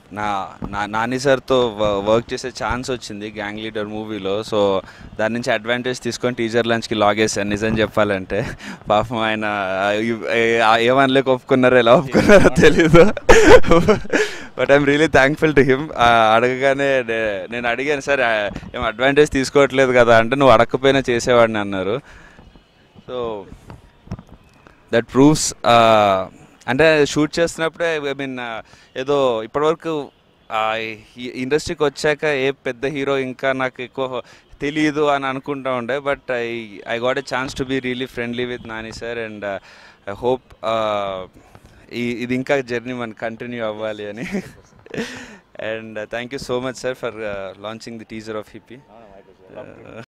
నా నా నాని సార్తో వర్క్ చేసే ఛాన్స్ వచ్చింది గ్యాంగ్ లీడర్ మూవీలో సో దాని నుంచి అడ్వాంటేజ్ తీసుకొని టీచర్ లంచ్కి లాగేసాను నిజం చెప్పాలంటే పాపం ఆయన ఆ, ఇవ్- ఏ- ఆ ఏమనలేక ఒప్పుకున్నారో ఎలా ఒప్పుకున్నారో తెలీదు but I'm really thankful to him అడగగానే నే- నేను అడిగాను సార్ ఆ, ఏం అడ్వాంటేజ్ తీసుకోవట్లేదు కదా అంటే నువ్వు అడగకపోయినా చేసేవాడిని అన్నారు సో దట్ ప్రూవ్స్ అంటే షూట్ చేస్తున్నప్పుడే ఐ మీన్ ఏదో ఇప్పటివరకు ఇండస్ట్రీకి వచ్చాక ఏ పెద్ద హీరో ఇంకా నాకు ఎక్కువ తెలియదు అని అనుకుంటా ఉండే but I I got a chance to be really friendly with Nani sir and I hope ఇది ఇంకా జర్నీ మన కంటిన్యూ అవ్వాలి అని and thank you so much sir for launching the teaser of hippie